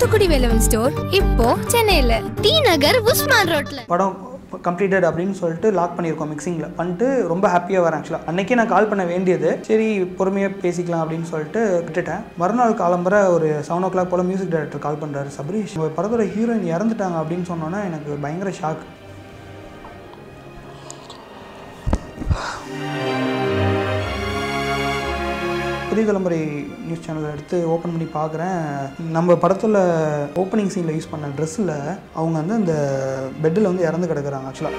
Thoothukudi Velavan store இப்போ சென்னையில D நகர் உஸ்மான் ரோட்ல படம் கம்ப்ளீட்டட் அப்படின்னு சொல்லிட்டு லாக் பண்ணியிருக்கோம் மிக்சிங்கில் பண்ணிட்டு ரொம்ப ஹாப்பியாக வரேன் ஆக்சுவலாக அன்றைக்கே நான் கால் பண்ண வேண்டியது சரி பொறுமையாக பேசிக்கலாம் அப்படின்னு சொல்லிட்டு விட்டுட்டேன் மறுநாள் காலம்பர ஒரு செவன் ஓ கிளாக் போல் மியூசிக் டைரக்டர் கால் பண்ணுறாரு சபரீஷ் உங்கள் படத்தோட ஹீரோயின் இறந்துட்டாங்க அப்படின்னு சொன்னோன்னே எனக்கு பயங்கர ஷாக் புதிய தலைமுறை நியூஸ் சேனல் எடுத்து ஓப்பன் பண்ணி பார்க்குறேன் நம்ம படத்தில் ஓப்பனிங் சீனில் யூஸ் பண்ண ட்ரெஸ்ஸில் அவங்க வந்து அந்த பெட்டில் வந்து இறந்து கிடக்குறாங்க ஆக்சுவலாக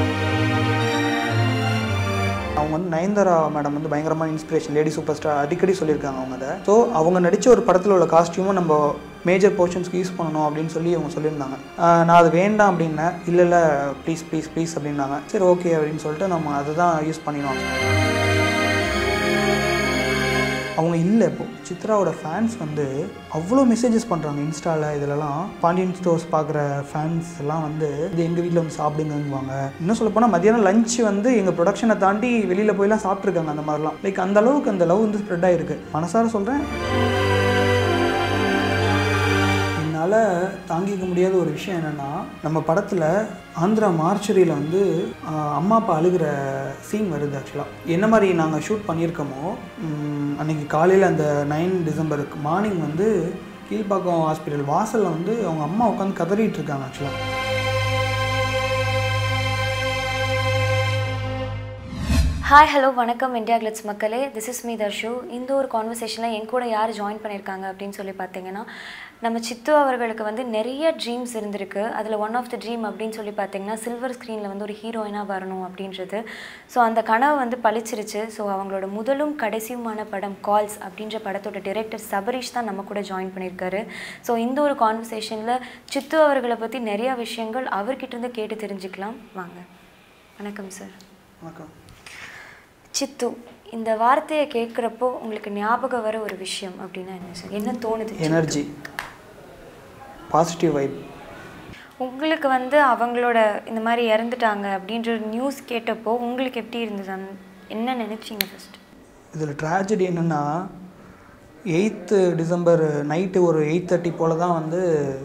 அவங்க வந்து நயன்தாரா மேடம் வந்து பயங்கரமான இன்ஸ்பிரேஷன் லேடி சூப்பர் ஸ்டார் அடிக்கடி சொல்லியிருக்காங்க அவங்க அதை ஸோ அவங்க நடித்த ஒரு படத்தில் உள்ள காஸ்டியூமும் நம்ம மேஜர் போர்ஷன்ஸ்க்கு யூஸ் பண்ணணும் அப்படின்னு சொல்லி அவங்க சொல்லியிருந்தாங்க ஆஹ் நான் அது வேண்டாம் அப்படின்னேன் இல்லை இல்லை ப்ளீஸ் ப்ளீஸ் ப்ளீஸ் அப்படின்னாங்க சரி ஓகே அப்படின்னு சொல்லிட்டு நம்ம அதை தான் யூஸ் பண்ணினோம் அவங்க இல்லை இப்போ சித்ராவோட ஃபேன்ஸ் வந்து அவ்வளோ மெசேஜஸ் பண்ணுறாங்க இன்ஸ்டாவில் இதிலலாம் பாண்டியன் ஸ்டோர்ஸ் பார்க்குற ஃபேன்ஸ் எல்லாம் வந்து இது எங்கள் வீட்டில் வந்து சாப்பிடுங்கங்குவாங்க இன்னும் சொல்ல போனால் மதியானம் லஞ்ச் வந்து எங்கள் ப்ரொடக்ஷனை தாண்டி வெளியில் போயெல்லாம் சாப்பிட்ருக்காங்க அந்த மாதிரிலாம் லைக் அந்த அளவுக்கு அந்த லவ் வந்து ஸ்ப்ரெட் ஆகிருக்கு மனசார சொல்கிறேன் என்னால் தாங்கிக்க முடியாத ஒரு விஷயம் என்னென்னா நம்ம படத்தில் ஆந்திரா மார்ச்சரியில் வந்து ஆஹ், அம்மா அப்பா அழுகிற சீன் வருது ஆக்சுவலாக என்ன மாதிரி நாங்கள் ஷூட் பண்ணியிருக்கோமோ உம், அன்னைக்கு காலையில் அந்த நைன் டிசம்பருக்கு மார்னிங் வந்து கீழ்ப்பாக்கம் ஹாஸ்பிட்டல் வாசலில் வந்து அவங்க அம்மா உட்காந்து கதறிட்டு இருக்காங்க ஆக்சுவலாக ஹாய் ஹலோ வணக்கம் இந்தியா கிளிட்ஸ் மக்களே திஸ் இஸ் மீ தர்ஷு இந்த ஒரு கான்வர்சேஷனில் என் கூட யார் ஜாயின் பண்ணியிருக்காங்க அப்படின்னு சொல்லி பார்த்தீங்கன்னா நம்ம சித்து அவர்களுக்கு வந்து நிறைய ட்ரீம்ஸ் இருந்திருக்கு அதில் ஒன் ஆஃப் த ட்ரீம் அப்படின்னு சொல்லி பார்த்தீங்கன்னா சில்வர் ஸ்க்ரீனில் வந்து ஒரு ஹீரோயினாக வரணும் அப்படின்றது ஸோ அந்த கனவு வந்து பளிச்சிருச்சு ஸோ அவங்களோட முதலும் கடைசியுமான படம் கால்ஸ் அப்படின்ற படத்தோட டிரெக்டர் சபரீஷ் தான் நம்ம கூட ஜாயின் பண்ணியிருக்காரு ஸோ இந்த ஒரு கான்வர்சேஷனில் சித்து அவர்களை பற்றி நிறைய விஷயங்கள் அவர்கிட்ட இருந்து கேட்டு தெரிஞ்சுக்கலாம் வாங்க வணக்கம் சார் வணக்கம் சித்து இந்த வார்த்தையை கேட்குறப்போ உங்களுக்கு ஞாபகம் வர ஒரு விஷயம் அப்படின்னா என்ன சார் என்ன தோணுது சித்து? எனர்ஜி பாசிட்டிவ் வைப் உங்களுக்கு வந்து அவங்களோட இந்த மாதிரி இறந்துட்டாங்க அப்படின்ற நியூஸ் கேட்டப்போ உங்களுக்கு எப்படி இருந்தது அந்த- என்ன நினைச்சீங்க ஃபர்ஸ்ட் இதில் ட்ராஜடி என்னென்னா எயித்து டிசம்பர் நைட்டு ஒரு எயிட் தேர்ட்டி போல் தான் வந்து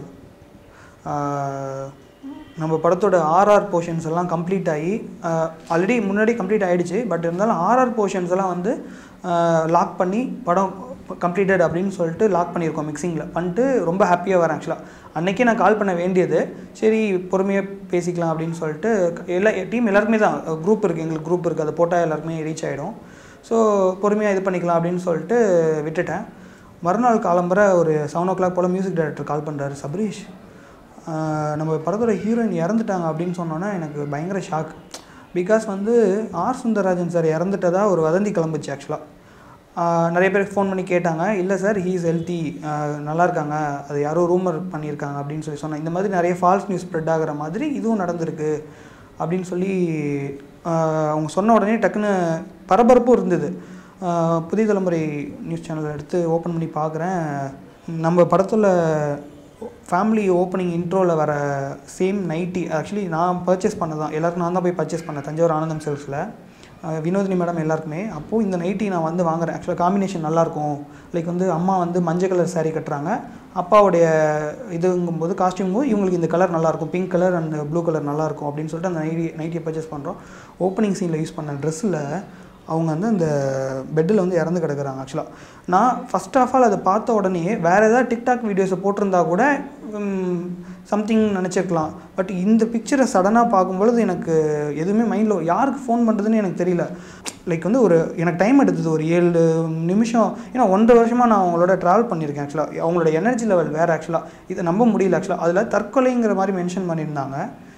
ஆஹ், நம்ம படத்தோட ஆர்ஆர் போர்ஷன்ஸ் எல்லாம் கம்ப்ளீட் ஆகி ஆல்ரெடி முன்னாடி கம்ப்ளீட் ஆகிடுச்சு பட் இருந்தாலும் ஆர்ஆர் போர்ஷன்ஸ் எல்லாம் வந்து லாக் பண்ணி படம் கம்ப்ளீட்டட் அப்படின்னு சொல்லிட்டு லாக் பண்ணியிருக்கோம் மிக்சிங்கில் பண்ணிட்டு ரொம்ப ஹாப்பியாக வரேன் ஆக்சுவலாக அன்றைக்கே நான் கால் பண்ண வேண்டியது சரி பொறுமையாக பேசிக்கலாம் அப்படின்னு சொல்லிட்டு எல்லா டீம் எல்லாருக்குமே தான் குரூப் இருக்குது எங்களுக்கு குரூப் இருக்குது அதை போட்டால் எல்லாருக்குமே ரீச் ஆகிடும் ஸோ பொறுமையாக இது பண்ணிக்கலாம் அப்படின்னு சொல்லிட்டு விட்டுட்டேன் மறுநாள் காலம்பர ஒரு செவன் ஓ கிளாக் போல் மியூசிக் டைரக்டர் கால் பண்ணுறாரு சபரீஷ் ஆஹ் நம்ம படத்தோட ஹீரோயின் இறந்துட்டாங்க அப்படின்னு சொன்னோன்னே எனக்கு பயங்கர ஷாக் பிகாஸ் வந்து ஆர் சுந்தரராஜன் சார் இறந்துட்டதா ஒரு வதந்தி கிளம்புச்சு ஆக்சுவலாக நிறைய பேர் ஃபோன் பண்ணி கேட்டாங்க இல்லை சார் ஹீஸ் ஹெல்த்தி நல்லா இருக்காங்க அது யாரோ ரூமர் பண்ணியிருக்காங்க அப்படின்னு சொல்லி சொன்னாங்க இந்த மாதிரி நிறைய ஃபால்ஸ் நியூஸ் ஸ்ப்ரெட் ஆகிற மாதிரி இதுவும் நடந்திருக்கு அப்படின்னு சொல்லி ஆஹ் அவங்க சொன்ன உடனே டக்குன்னு பரபரப்பும் இருந்தது ஆஹ் புதிய தலைமுறை நியூஸ் சேனல் எடுத்து ஓப்பன் பண்ணி பார்க்குறேன் நம்ம படத்தில் ஃபேமிலி ஓப்பனிங் இன்ட்ரோவில் வர சேம் நைட்டி ஆக்சுவலி நான் பர்ச்சேஸ் பண்ணதான் எல்லாருக்கும் நான் தான் போய் பர்ச்சேஸ் பண்ணேன் தஞ்சாவூர் ஆனந்தம் செல்ஸில் வினோதினி மேடம் எல்லாருக்குமே அப்போது இந்த நைட்டி நான் வந்து வாங்குறேன் ஆக்சுவலாக காம்பினேஷன் நல்லாயிருக்கும் லைக் வந்து அம்மா வந்து மஞ்சள் கலர் saree கட்டுறாங்க அப்பாவுடைய இதுங்கும்போது காஸ்டியூமும் இவங்களுக்கு இந்த கலர் நல்லாயிருக்கும் pink colour and blue colour நல்லாயிருக்கும் அப்படின்னு சொல்லிட்டு அந்த நைட்டி நைட்டியை பர்ச்சேஸ் பண்ணுறோம் ஓப்பனிங் சீனில் யூஸ் பண்ண ட்ரெஸ்ஸில் அவங்க வந்து அந்த பெட்டில் வந்து இறந்து கிடக்குறாங்க ஆக்சுவலாக நான் ஃபஸ்ட் ஆஃப் ஆல் அதை பார்த்த உடனே வேறு ஏதாவது டிக்டாக் வீடியோஸை போட்டிருந்தா கூட சம்திங் நினச்சிருக்கலாம் பட் இந்த பிக்சரை சடனாக பார்க்கும்பொழுது எனக்கு எதுவுமே மைண்டில் யாருக்கு ஃபோன் பண்ணுறதுன்னு எனக்கு தெரியல லைக் வந்து ஒரு எனக்கு டைம் எடுத்தது ஒரு ஏழு நிமிஷம் ஏன்னா ஒன்றரை வருஷமாக நான் அவங்களோட ட்ராவல் பண்ணியிருக்கேன் ஆக்சுவலாக அவங்களோட எனர்ஜி லெவல் வேறு ஆக்சுவலாக இதை நம்ப முடியல ஆக்சுவலாக அதில் தற்கொலைங்கிற மாதிரி மென்ஷன் பண்ணியிருந்தாங்க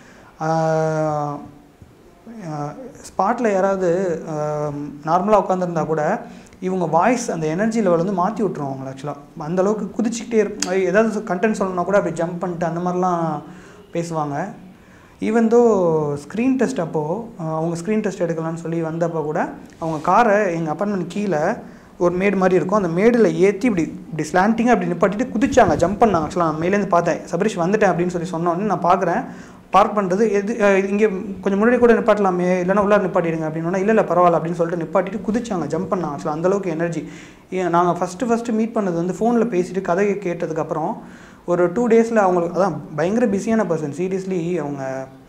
ஆஹ் ஸ்பாட்டில் யாராவது நார்மலாக உட்காந்துருந்தா கூட இவங்க வாய்ஸ் அந்த எனர்ஜி லெவல் வந்து மாற்றி விட்ருவோம் அவங்கள ஆக்சுவலாக அந்த அளவுக்கு குதிச்சுக்கிட்டே இருப்~ ஐ- ஏதாவது கண்டென்ட் சொல்லணும்னா கூட அப்படி ஜம்ப் பண்ணிட்டு அந்த மாதிரிலாம் பேசுவாங்க ஈவன் தோ ஸ்க்ரீன் டெஸ்ட் அப்போது அவங்க ஸ்க்ரீன் டெஸ்ட் எடுக்கலாம்னு சொல்லி வந்தப்போ கூட அவங்க காரை எங்கள் அப்பார்ட்மெண்ட் கீழே ஒரு மேடு மாதிரி இருக்கும் அந்த மேடில் ஏற்றி இப்படி இப்படி ஸ்லாண்டிங்காக அப்படி நிப்பாட்டிட்டு குதிச்சாங்க ஜம்ப் பண்ணாங்க ஆக்சுவலாக நான் மேலேருந்து பார்த்தேன் சபரிஷ் வந்துட்டேன் அப்படின்னு சொல்லி சொன்னோன்னே நான் பார்க்குறேன் பார்க் பண்ணுறது எது இங்கே கொஞ்சம் முன்னாடி கூட நிப்பாட்டலாமே இல்லைன்னா உள்ளார நிப்பாட்டிடுங்க அப்படின்னா இல்லை இல்லை பரவாயில்ல அப்படின்னு சொல்லிட்டு நிப்பாட்டிட்டு குதிச்சாங்க ஜம்ப் பண்ணாங்க ஆக்சுவலாக அந்தளவுக்கு எனர்ஜி நாங்கள் ஃபஸ்ட்டு ஃபஸ்ட்டு மீட் பண்ணது வந்து ஃபோனில் பேசிட்டு கதையை கேட்டதுக்கப்புறம் ஒரு டூ டேஸில் அவங்களுக்கு அதான் பயங்கர பிஸியான பர்சன் சீரியஸ்லி அவங்க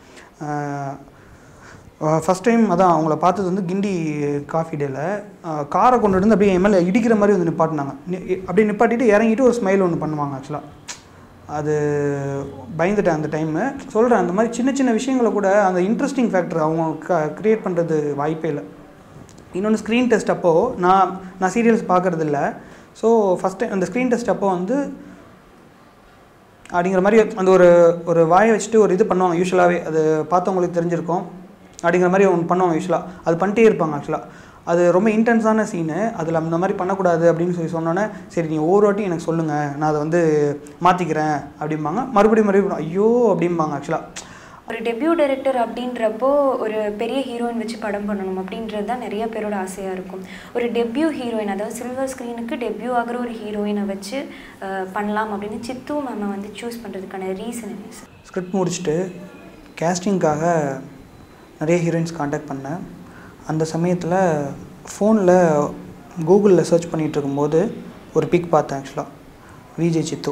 ஃபஸ்ட் டைம் அதான் அவங்கள பார்த்தது வந்து கிண்டி காஃபி டேல காரை கொண்டு வந்து அப்படியே எம்எல்ஏ இடிக்கிற மாதிரி வந்து நிப்பாட்டினாங்க நி- அப்படியே நிப்பாட்டிட்டு இறங்கிட்டு ஒரு ஸ்மைல் ஒன்று பண்ணுவாங்க ஆக்சுவலாக அது பயந்துட்டேன் அந்த டைமு சொல்கிறேன் அந்த மாதிரி சின்ன சின்ன விஷயங்களை கூட அந்த இன்ட்ரெஸ்டிங் ஃபேக்டர் அவங்க க க்ரியேட் பண்ணுறது வாய்ப்பே இல்லை இன்னொன்று ஸ்க்ரீன் டெஸ்ட் அப்போது நான் நான் சீரியல்ஸ் பார்க்குறது இல்லை ஸோ ஃபஸ்ட் டைம் அந்த ஸ்க்ரீன் டெஸ்ட் அப்போ வந்து அப்படிங்கிற மாதிரி அந்த ஒரு ஒரு வாயை வச்சுட்டு ஒரு இது பண்ணுவாங்க யூஸ்வலாகவே அது பார்த்தவங்களுக்கு தெரிஞ்சிருக்கும் அப்படிங்கிற மாதிரி ஒன்று பண்ணுவாங்க யூஸ்வலாக அது பண்ணிட்டே இருப்பாங்க ஆக்சுவலாக அது ரொம்ப இன்டென்ஸான சீனு அதில் அந்த மாதிரி பண்ணக்கூடாது அப்படின்னு சொல்லி சொன்னோன்னே சரி நீ ஒவ்வொரு வாட்டி எனக்கு சொல்லுங்கள் நான் அதை வந்து மாற்றிக்கிறேன் அப்படிம்பாங்க மறுபடியும் மறுபடியும் ஐயோ அப்படிம்பாங்க ஆக்சுவலாக ஒரு டெபியூ டைரக்டர் அப்படின்றப்போ ஒரு பெரிய ஹீரோயின் வச்சு படம் பண்ணணும் அப்படின்றது தான் நிறைய பேரோட ஆசையாக இருக்கும் ஒரு டெபியூ ஹீரோயின் அதாவது சில்வர் ஸ்க்ரீனுக்கு டெபியூ ஆகிற ஒரு ஹீரோயினை வச்சு அஹ், பண்ணலாம் அப்படின்னு சித்து மேமை வந்து சூஸ் பண்ணுறதுக்கான ரீசன் என்ன சார் ஸ்கிரிப்ட் முடிச்சுட்டு கேஸ்டிங்காக நிறைய ஹீரோயின்ஸ் காண்டாக்ட் பண்ணேன் அந்த சமயத்தில் ஃபோனில் கூகுளில் சர்ச் பண்ணிகிட்டு இருக்கும்போது ஒரு பிக் பார்த்தேன் ஆக்சுவலாக விஜய் சித்து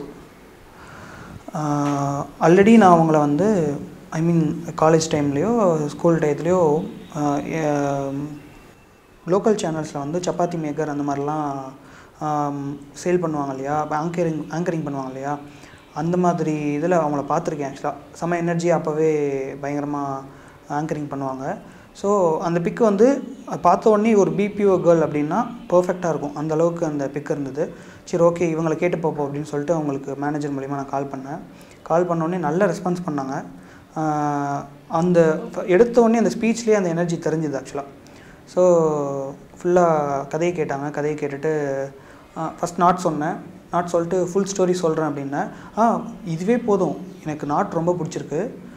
ஆல்ரெடி நான் அவங்கள வந்து ஐ மீன் காலேஜ் டைம்லேயோ ஸ்கூல் டயத்துலேயோ லோக்கல் சேனல்ஸில் வந்து சப்பாத்தி மேக்கர் அந்த மாதிரிலாம் சேல் பண்ணுவாங்க இல்லையா ஆங்கரிங் ஆங்கரிங் பண்ணுவாங்க இல்லையா அந்த மாதிரி இதில் அவங்கள பார்த்துருக்கேன் ஆக்சுவலாக செம எனர்ஜி அப்போவே பயங்கரமாக ஆங்கரிங் பண்ணுவாங்க ஸோ அந்த பிக்கு வந்து அது பார்த்த உடனே ஒரு பிபிஓ கேர்ள் அப்படின்னா பர்ஃபெக்டாக இருக்கும் அந்த அளவுக்கு அந்த பிக் இருந்தது சரி ஓகே இவங்களை கேட்டு பார்ப்போம் அப்படின்னு சொல்லிட்டு அவங்களுக்கு மேனேஜர் மூலிமா நான் கால் பண்ணேன் கால் பண்ண உடனே நல்ல ரெஸ்பான்ஸ் பண்ணாங்க ஆஹ் அந்த எடுத்த உடனே அந்த ஸ்பீச்லேயே அந்த எனர்ஜி தெரிஞ்சுது ஆக்சுவலாக ஸோ ஃபுல்லாக கதையை கேட்டாங்க கதையை கேட்டுட்டு ஃபஸ்ட் நாட் சொன்னேன் நாட் சொல்லிட்டு ஃபுல் ஸ்டோரி சொல்கிறேன் அப்படின்னேன் ஆ இதுவே போதும் எனக்கு நாட் ரொம்ப பிடிச்சிருக்கு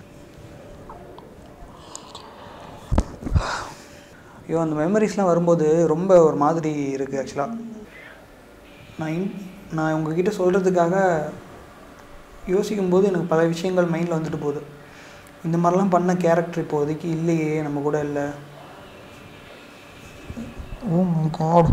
ஐயோ அந்த மெமரிஸ்லாம் வரும்போது ரொம்ப ஒரு மாதிரி இருக்குது ஆக்சுவலாக நான் இன் நான் உங்ககிட்ட சொல்கிறதுக்காக யோசிக்கும்போது எனக்கு பல விஷயங்கள் மைண்டில் வந்துட்டு போகுது இந்த மாதிரிலாம் பண்ண கேரக்டர் இப்போதைக்கு இல்லையே நம்ம கூட இல்லை ஓ மை காட்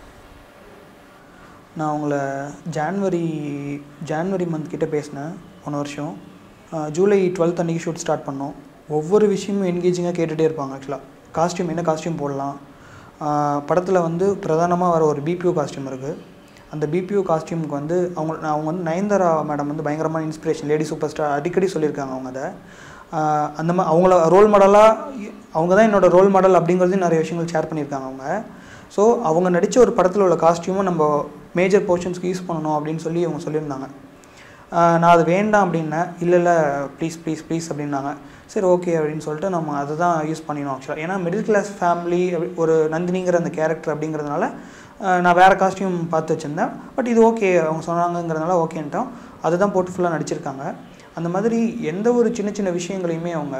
நான் உங்களை ஜான்வரி ஜான்வரி மந்த் கிட்ட பேசினேன் போன வருஷம் ஆஹ் ஜூலை டுவெல்த் அன்றைக்கி ஷூட் ஸ்டார்ட் பண்ணோம் ஒவ்வொரு விஷயமும் என்கேஜிங்காக கேட்டுகிட்டே இருப்பாங்க ஆக்சுவலாக காஸ்டியூம் என்ன காஸ்டியூம் போடலாம் படத்தில் வந்து பிரதானமாக வர ஒரு பிபிஓ காஸ்டியூம் இருக்குது அந்த பிபிஓ காஸ்டியூமுக்கு வந்து அவங்க நான் அவங்க வந்து நயன்தாரா மேடம் வந்து பயங்கரமான இன்ஸ்பிரேஷன் லேடி சூப்பர் ஸ்டார் அடிக்கடி சொல்லியிருக்காங்க அவங்க அதை ஆஹ் அந்த மாதிரி அவங்கள ரோல் மாடலாக அவங்க தான் என்னோட ரோல் மாடல் அப்படிங்கிறதையும் நிறைய விஷயங்கள் ஷேர் பண்ணியிருக்காங்க அவங்க ஸோ அவங்க நடித்த ஒரு படத்தில் உள்ள காஸ்டியூமும் நம்ம மேஜர் போர்ஷன்ஸ்க்கு யூஸ் பண்ணணும் அப்படின்னு சொல்லி அவங்க சொல்லியிருந்தாங்க ஆஹ் நான் அது வேண்டாம் அப்படின்னேன் இல்லை இல்லை ப்ளீஸ் ப்ளீஸ் ப்ளீஸ் அப்படின்னாங்க சரி ஓகே அப்படின்னு சொல்லிட்டு நம்ம அதை தான் யூஸ் பண்ணினோம் ஆக்சுவலாக ஏன்னா மிடில் கிளாஸ் ஃபேமிலி ஒரு நந்தினிங்கிற அந்த கேரக்டர் அப்படிங்கிறதுனால ஆஹ் நான் வேறு காஸ்டியூம் பார்த்து வச்சுருந்தேன் பட் இது ஓகே அவங்க சொன்னாங்கங்கிறதுனால ஓகேன்ட்டோம் அதை தான் போட்டு ஃபுல்லாக நடிச்சிருக்காங்க அந்த மாதிரி எந்த ஒரு சின்ன சின்ன விஷயங்களையுமே அவங்க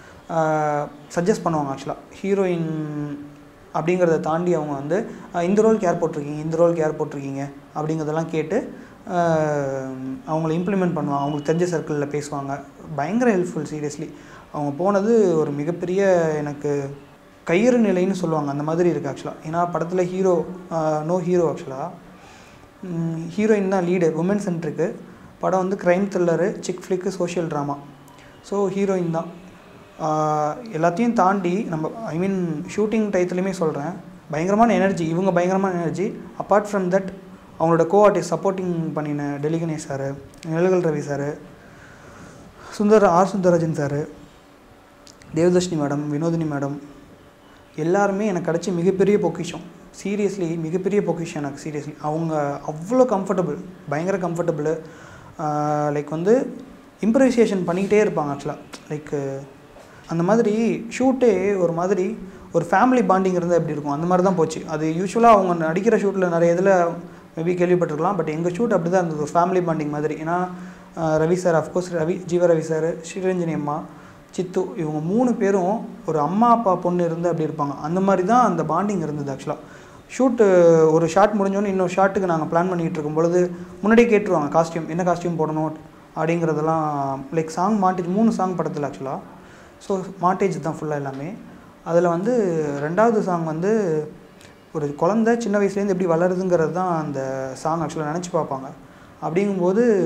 சஜஸ்ட் பண்ணுவாங்க ஆக்சுவலாக ஹீரோயின் அப்படிங்கிறத தாண்டி அவங்க வந்து ஆஹ் இந்த ரோல் கேர் போட்டிருக்கீங்க இந்த ரோல் கேர் போட்டிருக்கீங்க அப்படிங்கிறதெல்லாம் கேட்டு ஆஹ் அவங்கள இம்ப்ளிமெண்ட் பண்ணுவாங்க அவங்களுக்கு தெரிஞ்ச சர்க்கிளில் பேசுவாங்க பயங்கர ஹெல்ப்ஃபுல் சீரியஸ்லி அவங்க போனது ஒரு மிகப்பெரிய எனக்கு கயிறு நிலைன்னு சொல்லுவாங்க அந்த மாதிரி இருக்குது ஆக்சுவலாக ஏன்னா படத்தில் ஹீரோ நோ ஹீரோ ஆக்சுவலாக ஹீரோயின் தான் லீடு உமன் சென்ட்ருக்கு படம் வந்து க்ரைம் த்ரில்லரு சிக் ஃப்ளிக்கு சோஷியல் ட்ராமா ஸோ ஹீரோயின் தான் ஆஹ் எல்லாத்தையும் தாண்டி நம்ம ஐ மீன் ஷூட்டிங் டயத்துலையுமே சொல்கிறேன் பயங்கரமான எனர்ஜி இவங்க பயங்கரமான எனர்ஜி அப்பார்ட் ஃப்ரம் தட் அவங்களோட கோ ஆர்டிஸ்ட் சப்போர்ட்டிங் பண்ணின டெலிகணேஷ் சார் நிழல்கள் Ravi sir Sundar R Sundararajan sir Devadarshini madam Vinodhini madam எல்லாருமே எனக்கு கிடச்ச மிகப்பெரிய பொக்கிஷம் சீரியஸ்லி மிகப்பெரிய பொக்கிஷம் எனக்கு சீரியஸ்லி அவங்க அவ்வளோ கம்ஃபர்டபுள் பயங்கர கம்ஃபர்டபுள் லைக் வந்து இம்ப்ரவைசேஷன் பண்ணிக்கிட்டே இருப்பாங்க ஆக்சுவலாக லைக் அந்த மாதிரி ஷூட்டே ஒரு மாதிரி ஒரு ஃபேமிலி பாண்டிங் இருந்தால் எப்படி இருக்கும் அந்த மாதிரி தான் போச்சு அது யூஸ்வலாக அவங்க நடிக்கிற ஷூட்டில் நிறைய இதில் மேபி கேள்விப்பட்டிருக்கலாம் பட் எங்கள் ஷூட் அப்படி தான் இருந்தது ஒரு ஃபேமிலி பாண்டிங் மாதிரி ஏன்னா ஆஹ் Ravi sir of course Ravi Jeeva Ravi sir Sriranjani அம்மா சித்து இவங்க மூணு பேரும் ஒரு அம்மா அப்பா பொண்ணு இருந்து அப்படி இருப்பாங்க அந்த மாதிரி தான் அந்த பாண்டிங் இருந்தது ஆக்சுவலாக ஷூட்டு ஒரு ஷாட் முடிஞ்சோன்னே இன்னொரு ஷாட்டுக்கு நாங்கள் பிளான் பண்ணிகிட்டு இருக்கும் பொழுது முன்னாடியே கேட்டுருவாங்க காஸ்டியூம் என்ன காஸ்டியூம் போடணும் அப்படிங்கிறதெல்லாம் லைக் சாங் மாட்டேஜ் மூணு சாங் படத்தில் ஆக்சுவலாக ஸோ மாட்டேஜ் தான் ஃபுல்லாக எல்லாமே அதில் வந்து ரெண்டாவது சாங் வந்து ஒரு குழந்தை சின்ன வயசுலேருந்து எப்படி வளருதுங்கிறது தான் அந்த சாங் ஆக்சுவலாக நினச்சி பார்ப்பாங்க அப்படிங்கும்போது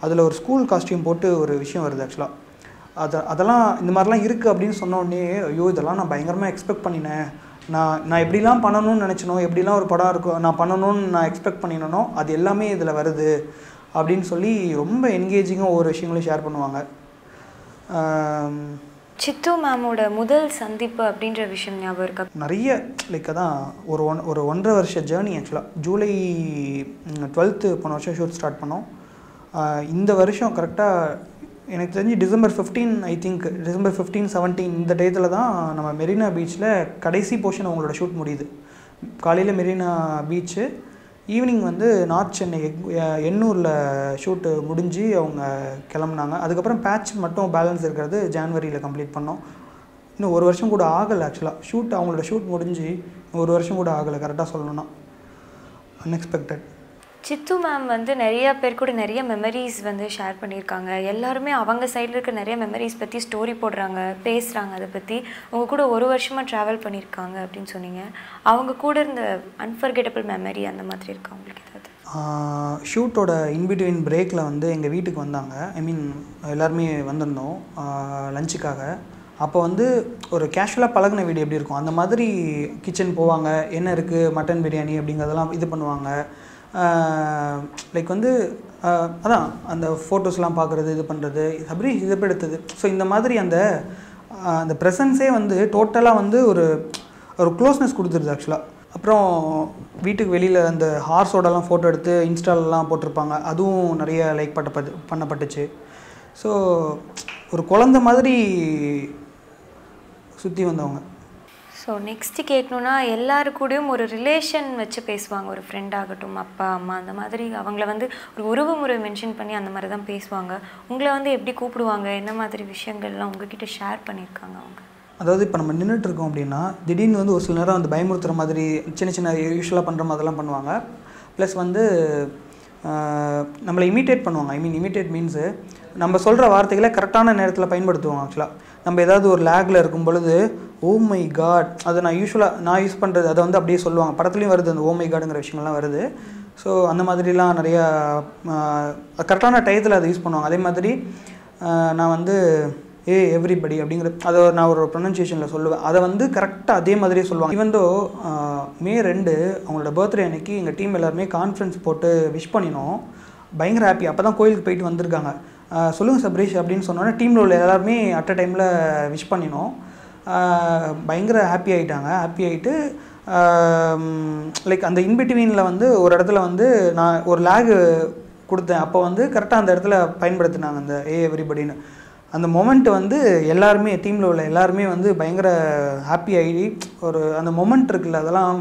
அதில் ஒரு ஸ்கூல் காஸ்டியூம் போட்டு ஒரு விஷயம் வருது ஆக்சுவலாக அது அதெல்லாம் இந்த மாதிரிலாம் இருக்குது அப்படின்னு சொன்ன உடனே ஐயோ இதெல்லாம் நான் பயங்கரமாக எக்ஸ்பெக்ட் பண்ணினேன் நான் நான் எப்படிலாம் பண்ணணும்னு நினச்சினோ எப்படிலாம் ஒரு படம் இருக்கும் நான் பண்ணணும்னு நான் எக்ஸ்பெக்ட் பண்ணினனோ அது எல்லாமே இதில் வருது அப்படின்னு சொல்லி ரொம்ப என்கேஜிங்காக ஒவ்வொரு விஷயங்களையும் ஷேர் பண்ணுவாங்க ஆம், சித்து மேமோட முதல் சந்திப்பு அப்படின்ற விஷயம் ஞாபகம் இருக்கா நிறைய லைக் அதான் ஒரு ஒன் ஒரு ஒன்றரை வருஷ ஜேர்னி ஆக்சுவலாக ஜூலை டுவெல்த்து போன வருஷம் ஷூட் ஸ்டார்ட் பண்ணோம் ஆஹ் இந்த வருஷம் கரெக்டாக எனக்கு தெரிஞ்சு December fifteen I think December fifteen seventeen இந்த டயத்தில் தான் நம்ம மெரினா பீச்சில் கடைசி போர்ஷன் அவங்களோட ஷூட் முடியுது காலையில் மெரினா பீச்சு ஈவினிங் வந்து நார்த் சென்னை எக்- எ- எண்ணூரில் ஷூட்டு முடிஞ்சு அவங்க கிளம்புனாங்க அதுக்கப்புறம் பேட்ச் மட்டும் பேலன்ஸ் இருக்கிறது ஜான்வரியில் கம்ப்ளீட் பண்ணோம் இன்னும் ஒரு வருஷம் கூட ஆகலை ஆக்சுவலாக ஷூட் அவங்களோட ஷூட் முடிஞ்சு ஒரு வருஷம் கூட ஆகலை கரெக்டாக சொல்லணும்னா அன்எக்ஸ்பெக்டட் சித்து மேம் வந்து நிறைய பேர் கூட நிறைய மெமரிஸ் வந்து ஷேர் பண்ணியிருக்காங்க எல்லாருமே அவங்க சைடில் இருக்க நிறைய மெமரிஸ் பற்றி ஸ்டோரி போடுறாங்க பேசுகிறாங்க அதை பற்றி உங்க கூட ஒரு வருஷமாக ட்ராவல் பண்ணியிருக்காங்க அப்படின்னு சொன்னீங்க அவங்க கூட இருந்த அன்ஃபர்கெட்டபிள் மெமரி அந்த மாதிரி இருக்கா உங்களுக்கு ஏதாவது ஷூட்டோட இன்பிட்வீன் பிரேக்கில் வந்து எங்கள் வீட்டுக்கு வந்தாங்க ஐ மீன் எல்லாருமே வந்திருந்தோம் லஞ்சுக்காக அப்போ வந்து ஒரு கேஷுவலாக பழகுன வீடு எப்படி இருக்கும் அந்த மாதிரி கிச்சன் போவாங்க என்ன இருக்குது மட்டன் பிரியாணி அப்படிங்கிறதெல்லாம் இது பண்ணுவாங்க லைக் வந்து ஆஹ் அதான் அந்த ஃபோட்டோஸ்லாம் பார்க்குறது இது பண்ணுறது அப்படி இது எடுத்தது ஸோ இந்த மாதிரி அந்த ஆஹ் அந்த ப்ரெசன்ஸே வந்து டோட்டலாக வந்து ஒரு ஒரு க்ளோஸ்னஸ் கொடுத்துருது ஆக்சுவலாக அப்புறம் வீட்டுக்கு வெளியில் அந்த ஹார்ஸோடலாம் ஃபோட்டோ எடுத்து இன்ஸ்டாலலாம் போட்டிருப்பாங்க அதுவும் நிறைய லைக் பண்ணப்பட்டு பண்ணப்பட்டுச்சு ஸோ ஒரு குழந்த மாதிரி சுற்றி வந்தவங்க ஸோ நெக்ஸ்ட்டு கேட்கணுன்னா எல்லாரு கூடயும் ஒரு ரிலேஷன் வச்சு பேசுவாங்க ஒரு ஃப்ரெண்ட் ஆகட்டும் அப்பா அம்மா அந்த மாதிரி அவங்கள வந்து ஒரு உறவு முறை மென்ஷன் பண்ணி அந்த மாதிரி தான் பேசுவாங்க உங்களை வந்து எப்படி கூப்பிடுவாங்க என்ன மாதிரி விஷயங்கள்லாம் உங்ககிட்ட ஷேர் பண்ணியிருக்காங்க அவங்க அதாவது இப்போ நம்ம நின்றுட்டு இருக்கோம் அப்படின்னா திடீர்னு வந்து ஒரு சில நேரம் வந்து பயமுறுத்துற மாதிரி சின்ன சின்ன யூஸ்வலாக பண்ணுற மாதிரிலாம் பண்ணுவாங்க ப்ளஸ் வந்து ஆஹ், நம்மளை இமிட்டேட் பண்ணுவாங்க ஐ மீன் இமிட்டேட் மீன்ஸு நம்ம சொல்கிற வார்த்தைகளை கரெக்டான நேரத்தில் பயன்படுத்துவாங்க ஆக்சுவலாக நம்ம ஏதாவது ஒரு லேக்கில் இருக்கும் பொழுது ஓ மை காட் அதை நான் யூஸ்வலாக நான் யூஸ் பண்ணுறது அதை வந்து அப்படியே சொல்லுவாங்க படத்துலையும் வருது அந்த ஓ மை காடுங்கிற விஷயங்கள்லாம் வருது ஸோ அந்த மாதிரிலாம் நிறையா கரெக்டான டயத்தில் அதை யூஸ் பண்ணுவாங்க அதே மாதிரி ஆஹ், நான் வந்து ஏ எவ்ரிபடி அப்படிங்கிற அதை நான் ஒரு ப்ரொனன்சியேஷனில் சொல்லுவேன் அதை வந்து கரெக்டாக அதே மாதிரியே சொல்லுவாங்க ஈவன் தோ மே ரெண்டு அவங்களோட பர்த்டே அன்னைக்கு எங்கள் டீம் எல்லாருமே கான்ஃபரன்ஸ் போட்டு விஷ் பண்ணினோம் பயங்கர ஹாப்பி அப்போ தான் கோயிலுக்கு போயிட்டு வந்திருக்காங்க ஆஹ் சொல்லுங்கள் சப்ரீஷ் அப்படின்னு சொன்னோன்னே டீமில் உள்ள எல்லாருமே அட் அ டைமில் விஷ் பண்ணினோம் ஆஹ் பயங்கர ஹாப்பி ஆகிட்டாங்க ஹாப்பி ஆகிட்டு லைக் அந்த இன்பிட்வீனில் வந்து ஒரு இடத்துல வந்து நான் ஒரு லேகு கொடுத்தேன் அப்போ வந்து கரெக்டாக அந்த இடத்துல பயன்படுத்தினாங்க அந்த ஏ எவ்ரிபடின்னு அந்த மொமெண்ட் வந்து எல்லாருமே டீமில் உள்ள எல்லாருமே வந்து பயங்கர ஹாப்பி ஆகி ஒரு அந்த மொமெண்ட் இருக்குல்ல அதெல்லாம்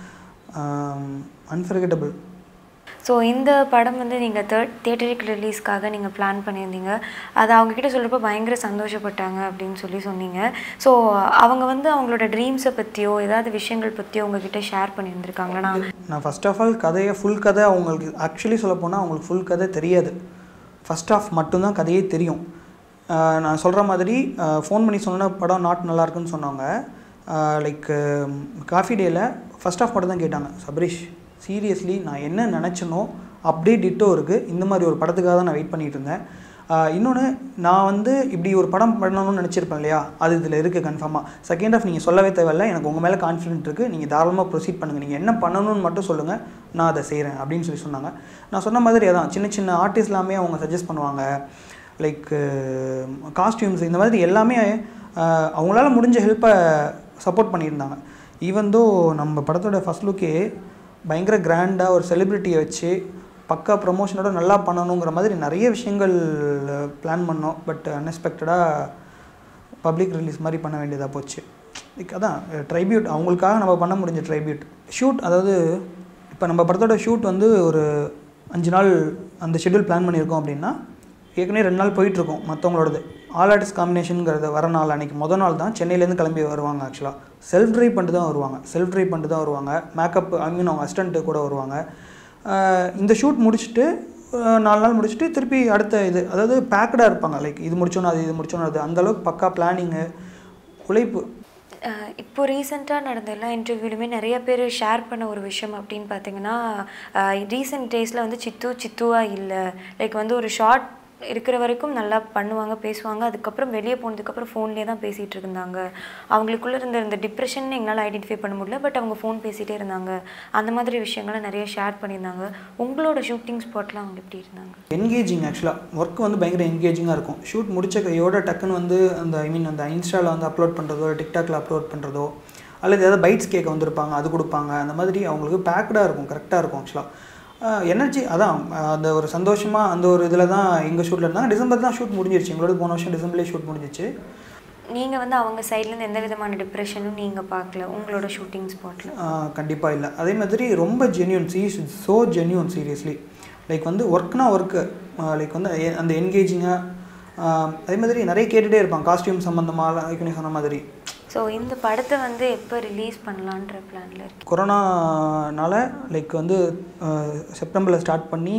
அன்ஃபர்கெட்டபிள் ஸோ இந்த படம் வந்து நீங்கள் தேர்ட் தேட்டரிக் ரிலீஸ்க்காக நீங்கள் பிளான் பண்ணியிருந்தீங்க அதை அவங்கக்கிட்ட சொல்கிறப்ப பயங்கர சந்தோஷப்பட்டாங்க அப்படின்னு சொல்லி சொன்னீங்க ஸோ அவங்க வந்து அவங்களோட ட்ரீம்ஸை பற்றியோ ஏதாவது விஷயங்கள் பற்றியோ உங்ககிட்ட ஷேர் பண்ணியிருந்திருக்காங்களா நான் நான் ஃபர்ஸ்ட் ஆஃப் ஆல் கதையை ஃபுல் கதை அவங்களுக்கு ஆக்சுவலி சொல்ல போனால் அவங்களுக்கு ஃபுல் கதை தெரியாது ஃபர்ஸ்ட் ஆஃப் மட்டும்தான் கதையே தெரியும் ஆஹ் நான் சொல்கிற மாதிரி ஃபோன் பண்ணி சொன்ன படம் நாட் நல்லா இருக்குன்னு சொன்னாங்க லைக் காஃபி டேயில் ஃபர்ஸ்ட் ஆஃப் மட்டும் தான் கேட்டாங்க சபரீஷ் சீரியஸ்லி நான் என்ன நினச்சனோ அப்படியே டிட்டோ இருக்குது இந்த மாதிரி ஒரு படத்துக்காக தான் நான் வெயிட் பண்ணிட்டு இருந்தேன் இன்னொன்று நான் வந்து இப்படி ஒரு படம் பண்ணணும்னு நினச்சிருப்பேன் இல்லையா அது இதில் இருக்குது கன்ஃபார்மாக செகண்ட் ஆஃப் நீங்கள் சொல்லவே தேவையில்ல எனக்கு உங்கள் மேலே கான்ஃபிடென்ட் இருக்குது நீங்கள் தாராளமாக ப்ரொசீட் பண்ணுங்கள் நீங்கள் என்ன பண்ணணும்னு மட்டும் சொல்லுங்கள் நான் அதை செய்கிறேன் அப்படின்னு சொல்லி சொன்னாங்க நான் சொன்ன மாதிரி அதான் சின்ன சின்ன ஆர்டிஸ்ட் எல்லாமே அவங்க சஜஸ்ட் பண்ணுவாங்க லைக் காஸ்டியூம்ஸ் இந்த மாதிரி எல்லாமே அஹ், அவங்களால முடிஞ்ச ஹெல்ப்பை சப்போர்ட் பண்ணியிருந்தாங்க ஈவன் தோ நம்ம படத்தோட ஃபஸ்ட் லுக்கே பயங்கர கிராண்டாக ஒரு செலிப்ரிட்டியை வச்சு பக்கா ப்ரமோஷனோட நல்லா பண்ணணுங்கிற மாதிரி நிறைய விஷயங்கள் பிளான் பண்ணோம் பட் அன்எக்ஸ்பெக்டடாக பப்ளிக் ரிலீஸ் மாதிரி பண்ண வேண்டியதாக போச்சு லைக் அதான் ட்ரைபியூட் அவங்களுக்காக நம்ம பண்ண முடிஞ்ச ட்ரைபியூட் ஷூட் அதாவது இப்போ நம்ம படத்தோட ஷூட் வந்து ஒரு அஞ்சு நாள் அந்த ஷெட்யூல் பிளான் பண்ணியிருக்கோம் அப்படின்னா ஏற்கனவே ரெண்டு நாள் போயிட்டுருக்கோம் மற்றவங்களோடது ஆல் ஆர்டிஸ்ட் காம்பினேஷனுங்கிறது வர நாள் அன்றைக்கி மொதல் நாள் தான் சென்னையிலேருந்து கிளம்பி வருவாங்க ஆக்சுவலாக செல்ஃப் ட்ரைவ் பண்ணிட்டு தான் வருவாங்க செல்ஃப் ட்ரைவ் பண்ணிட்டு தான் வருவாங்க மேக்கப் ஐ மீன் அவங்க அசிஸ்டண்ட்டு கூட வருவாங்க ஆஹ் இந்த ஷூட் முடிச்சுட்டு ஆஹ் நாலு நாள் முடிச்சுட்டு திருப்பி அடுத்த இது அதாவது பேக்கடாக இருப்பாங்க லைக் இது முடிச்சோன்னா அது இது முடிச்சோன்னா அது அந்தளவுக்கு பக்கா பிளானிங்கு உழைப்பு அஹ் இப்போ ரீசெண்டாக நடந்த எல்லா இன்டர்வியூலுமே நிறைய பேர் ஷேர் பண்ண ஒரு விஷயம் அப்படின்னு பார்த்தீங்கன்னா ரீசெண்ட் டேஸில் வந்து சித்து சித்துவாக இல்லை லைக் வந்து ஒரு ஷார்ட் இருக்கிற வரைக்கும் நல்லா பண்ணுவாங்க பேசுவாங்க அதுக்கப்புறம் வெளியே போனதுக்கப்புறம் ஃபோன்லேயே தான் பேசிகிட்டு இருந்தாங்க அவங்களுக்குள்ளே இருந்த இந்த டிப்ரெஷன் எங்களால் ஐடென்டிஃபை பண்ண முடியல பட் அவங்க ஃபோன் பேசிகிட்டே இருந்தாங்க அந்த மாதிரி விஷயங்களை நிறைய ஷேர் பண்ணியிருந்தாங்க உங்களோட ஷூட்டிங் ஸ்பாட்லாம் அவங்க எப்படி இருந்தாங்க என்கேஜிங் ஆக்சுவலாக ஒர்க் வந்து பயங்கர என்கேஜிங்காக இருக்கும் ஷூட் முடிச்ச கையோட டக்குன்னு வந்து அந்த ஐ மீன் அந்த இன்ஸ்டாவில் வந்து அப்லோட் பண்ணுறதோ டிக்டாக்ல அப்லோட் பண்ணுறதோ அல்லது ஏதாவது பைட்ஸ் கேட்க வந்திருப்பாங்க அது கொடுப்பாங்க அந்த மாதிரி அவங்களுக்கு பேக்கடாக இருக்கும் கரெக்டாக இருக்கும் ஆக்சுவலாக எனர்ஜி அதான் அஹ் அந்த ஒரு சந்தோஷமாக அந்த ஒரு இதில் தான் எங்கள் ஷூட்டில் இருந்தாங்க டிசம்பர் தான் ஷூட் முடிஞ்சிருச்சு எங்களோட போன வருஷம் டிசம்பர்லேயே ஷூட் முடிஞ்சிச்சு நீங்கள் வந்து அவங்க சைட்லேருந்து எந்த விதமான டிப்ரெஷனும் நீங்கள் பார்க்கல உங்களோட ஷூட்டிங் ஸ்பாட்டில் கண்டிப்பாக இல்லை அதே மாதிரி ரொம்ப ஜென்யூன் சி ஸோ ஜென்யூன் சீரியஸ்லி லைக் வந்து ஒர்க்னா ஒர்க்கு லைக் வந்து எ- அந்த என்கேஜிங்காக அதே மாதிரி நிறைய கேட்டுகிட்டே இருப்பாங்க காஸ்டியூம் சம்மந்தமாக லைக் நீ சொன்ன மாதிரி ஸோ இந்த படத்தை வந்து எப்போ ரிலீஸ் பண்ணலான்ற பிளான்ல இருக்கு கொரோனானால லைக் வந்து செப்டம்பரில் ஸ்டார்ட் பண்ணி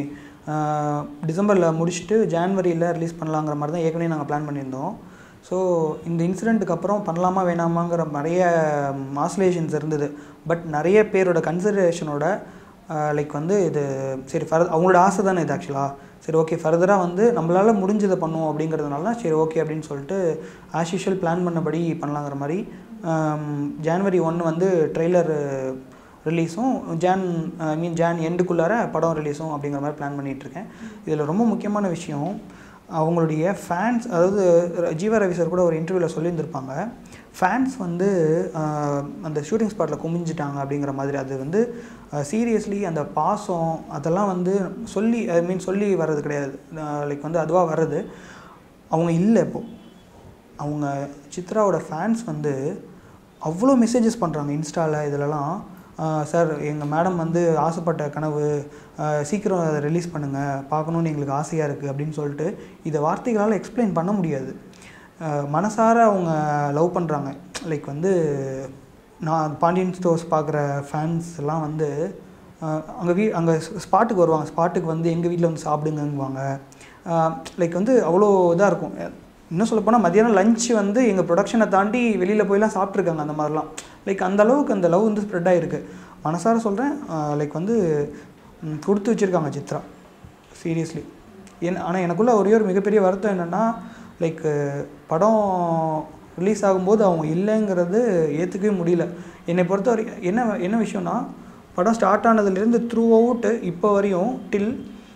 டிசம்பரில் முடிச்சுட்டு ஜான்வரியில் ரிலீஸ் பண்ணலாங்கிற மாதிரி தான் ஏற்கனவே நாங்கள் பிளான் பண்ணியிருந்தோம் ஸோ இந்த இன்சிடெண்ட்டுக்கு அப்புறம் பண்ணலாமா வேணாமாங்கிற நிறைய ஆஸ்லேஷன்ஸ் இருந்தது பட் நிறைய பேரோட கன்சிடரேஷனோட லைக் வந்து இது சரி ஃபர் அவங்களோட ஆசை தானே இது ஆக்சுவலாக சரி ஓகே ஃபர்தராக வந்து நம்மளால் முடிஞ்சதை பண்ணுவோம் அப்படிங்கிறதுனால தான் சரி ஓகே அப்படின்னு சொல்லிட்டு ஆஸ் யூஷுவல் பிளான் பண்ணபடி பண்ணலாங்கிற மாதிரி ஜான்வரி ஒன்று வந்து ட்ரெய்லர் ரிலீஸும் ஜான் ஐ மீன் ஜான் எண்டுக்குள்ளார படம் ரிலீஸும் அப்படிங்கிற மாதிரி பிளான் பண்ணிகிட்ருக்கேன் இதில் ரொம்ப முக்கியமான விஷயம் அவங்களுடைய ஃபேன்ஸ் அதாவது ஜீவா ரவி சார் கூட ஒரு இன்டர்வியூவில் சொல்லியிருந்திருப்பாங்க ஃபேன்ஸ் வந்து ஆஹ், அந்த ஷூட்டிங் ஸ்பாட்டில் குமிஞ்சிட்டாங்க அப்படிங்கிற மாதிரி அது வந்து சீரியஸ்லி அந்த பாசம் அதெல்லாம் வந்து சொல்லி ஐ மீன் சொல்லி வர்றது கிடையாது லைக் வந்து அதுவாக வர்றது அவங்க இல்லை இப்போது அவங்க சித்ராவோட ஃபேன்ஸ் வந்து அவ்வளோ மெசேஜஸ் பண்ணுறாங்க இன்ஸ்டாவில் இதிலலாம் சார் எங்கள் மேடம் வந்து ஆசைப்பட்ட கனவு ஆஹ் சீக்கிரம் அதை ரிலீஸ் பண்ணுங்கள் பார்க்கணுன்னு எங்களுக்கு ஆசையாக இருக்குது அப்படின்னு சொல்லிட்டு இதை வார்த்தைகளால் எக்ஸ்பிளைன் பண்ண முடியாது ஆஹ் மனசார அவங்க லவ் பண்ணுறாங்க லைக் வந்து நான் பாண்டியன் ஸ்டோர்ஸ் பார்க்குற ஃபேன்ஸ் எல்லாம் வந்து அங்கே வீ அங்கே ஸ்பாட்டுக்கு வருவாங்க ஸ்பாட்டுக்கு வந்து எங்கள் வீட்டில் வந்து சாப்பிடுங்கங்குவாங்க லைக் வந்து அவ்வளோ இதாக இருக்கும் இன்னும் சொல்லப்போனால் மதியானம் லஞ்ச் வந்து எங்கள் ப்ரொடக்ஷனை தாண்டி வெளியில் போயெல்லாம் சாப்பிட்ருக்காங்க அந்த மாதிரிலாம் லைக் அந்த அளவுக்கு அந்த லவ் வந்து ஸ்ப்ரெட் ஆகிருக்கு மனசார சொல்கிறேன் லைக் வந்து ம், கொடுத்து வச்சுருக்காங்க சித்ரா சீரியஸ்லி என் ஆனால் எனக்குள்ள ஒரே ஒரு மிகப்பெரிய வருத்தம் என்னென்னா லைக் படம் ரிலீஸ் ஆகும்போது அவங்க இல்லைங்கிறது ஏற்றுக்கவே முடியல என்னை பொறுத்த வரைக்கும் என்ன என்ன விஷயம்னா படம் ஸ்டார்ட் ஆனதுலேருந்து த்ரூ அவுட்டு இப்போ வரையும் till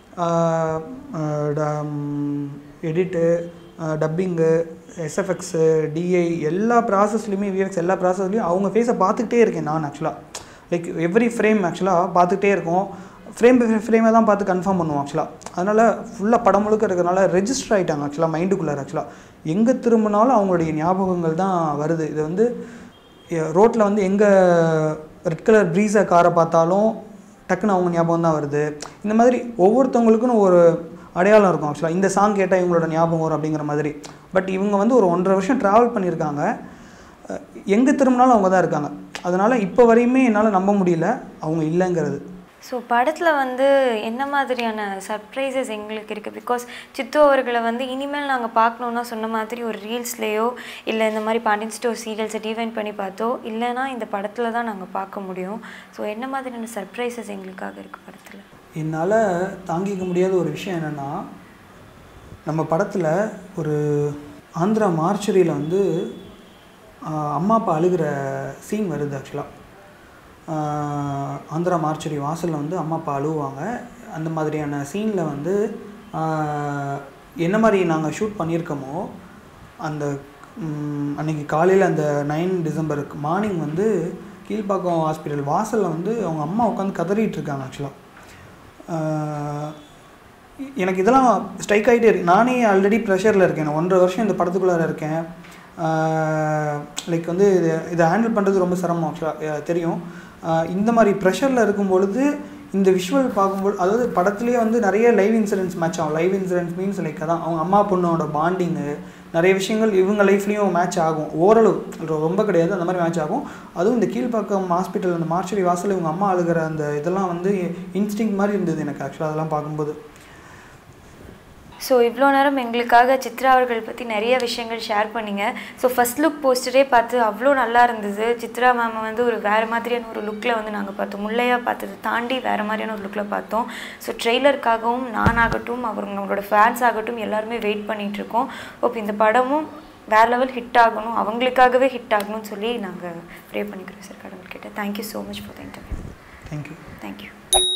edit dubbing SFX DI எல்லா ப்ராசஸ்லையுமே விஎஃப்எக்ஸ் எல்லா ப்ராசஸ்லையும் அவங்க ஃபேஸை பார்த்துக்கிட்டே இருக்கேன் நான் ஆக்சுவலாக லைக் எவ்ரி ஃப்ரேம் ஆக்சுவலாக பார்த்துக்கிட்டே இருக்கோம் ஃப்ரேம் ஃப்ரேமை தான் பார்த்து கன்ஃபார்ம் பண்ணுவோம் ஆக்சுவலாக அதனால் ஃபுல்லாக படம் முழுக்க இருக்கிறனால ரெஜிஸ்டர் ஆகிட்டாங்க ஆக்சுவலாக மைண்டுக்குள்ளார ஆக்சுவலாக எங்கே திரும்பினாலும் அவங்களுடைய ஞாபகங்கள் தான் வருது இது வந்து ரோட்டில் வந்து எங்கே ரெட் கலர் ப்ரீஸை காரை பார்த்தாலும் டக்குன்னு அவங்க ஞாபகம் தான் வருது இந்த மாதிரி ஒவ்வொருத்தவங்களுக்குன்னு ஒரு அடையாளம் இருக்கும் ஆக்சுவலாக இந்த சாங் கேட்டால் இவங்களோட ஞாபகம் வரும் அப்படிங்கிற மாதிரி பட் இவங்க வந்து ஒரு ஒன்றரை வருஷம் ட்ராவல் பண்ணியிருக்காங்க எங்கே திரும்பினாலும் அவங்க தான் இருக்காங்க அதனால் இப்போ வரையுமே என்னால் நம்ப முடியல அவங்க இல்லைங்கிறது ஸோ படத்தில் வந்து என்ன மாதிரியான சர்ப்ரைசஸ் எங்களுக்கு இருக்குது பிகாஸ் சித்து அவர்களை வந்து இனிமேல் நாங்கள் பார்க்கணுன்னா சொன்ன மாதிரி ஒரு ரீல்ஸ்லேயோ இல்லை இந்த மாதிரி பாண்டியன் ஸ்டோர் சீரியல்ஸை டிவைன் பண்ணி பார்த்தோ இல்லைன்னா இந்த படத்தில் தான் நாங்கள் பார்க்க முடியும் ஸோ என்ன மாதிரியான சர்ப்ரைசஸ் எங்களுக்காக இருக்குது படத்தில் என்னால் தாங்கிக்க முடியாத ஒரு விஷயம் என்னென்னா நம்ம படத்தில் ஒரு ஆந்திரா மார்ச்சரியில் வந்து ஆஹ், அம்மா அப்பா அழுகிற சீன் வருது ஆக்சுவலாக ஆந்திரா மார்ச்சரி வாசலில் வந்து அம்மா அப்பா அழுவாங்க அந்த மாதிரியான சீனில் வந்து ஆஹ், என்ன மாதிரி நாங்கள் ஷூட் பண்ணியிருக்கோமோ அந்த ம், அன்னைக்கு காலையில் அந்த நைன் டிசம்பருக்கு மார்னிங் வந்து கீழ்ப்பாக்கம் ஹாஸ்பிட்டல் வாசலில் வந்து அவங்க அம்மா உட்காந்து கதறிட்டு இருக்காங்க ஆக்சுவலாக எனக்கு இதெல்லாம் ஸ்ட்ரைக் ஆகிட்டே இருக்கு நானே ஆல்ரெடி ப்ரெஷரில் இருக்கேன் நான் ஒன்றரை வருஷம் இந்த படத்துக்குள்ளார இருக்கேன் லைக் வந்து இது இதை ஹேண்டில் பண்ணுறது ரொம்ப சிரமம் ஆக்சுவலாக தெரியும் ஆஹ் இந்த மாதிரி ப்ரெஷரில் இருக்கும் பொழுது இந்த விஷுவல் பார்க்கும்போது அதாவது படத்துலேயே வந்து நிறைய லைவ் இன்சிடென்ட்ஸ் மேட்ச் ஆகும் லைவ் இன்சிடென்ட்ஸ் மீன்ஸ் லைக் அதான் அவங்க அம்மா பொண்ணோட பாண்டிங்கு நிறைய விஷயங்கள் இவங்க லைஃப்லேயும் மேட்ச் ஆகும் ஓரளவு ரொம்ப கிடையாது அந்த மாதிரி மேட்ச் ஆகும் அதுவும் இந்த கீழ்ப்பாக்கம் ஹாஸ்பிட்டல் அந்த மார்ச்சரி வாசல் இவங்க அம்மா அழுகிற அந்த இதெல்லாம் வந்து இன்ஸ்டிங் மாதிரி இருந்தது எனக்கு ஆக்சுவலாக அதெல்லாம் பார்க்கும்போது ஸோ இவ்வளோ நேரம் எங்களுக்காக சித்ரா அவர்கள் பற்றி நிறைய விஷயங்கள் ஷேர் பண்ணீங்க ஸோ ஃபர்ஸ்ட் லுக் போஸ்டரே பார்த்து அவ்வளோ நல்லா இருந்தது சித்ரா மேம் வந்து ஒரு வேறு மாதிரியான ஒரு லுக்கில் வந்து நாங்கள் பார்த்தோம் முல்லையாக பார்த்ததை தாண்டி வேறு மாதிரியான ஒரு லுக்கில் பார்த்தோம் ஸோ ட்ரெய்லருக்காகவும் நானாகட்டும் அவங்க அவங்களோட ஃபேன்ஸ் ஆகட்டும் எல்லாருமே வெயிட் பண்ணிட்டு இருக்கோம் ஓகே இந்த படமும் வேறு லெவல் ஹிட் ஆகணும் அவங்களுக்காகவே ஹிட் ஆகணும்னு சொல்லி நாங்கள் ப்ரே பண்ணிக்கிறோம் சார் கடவுள்கிட்ட thank you so much for the interview thank you thank you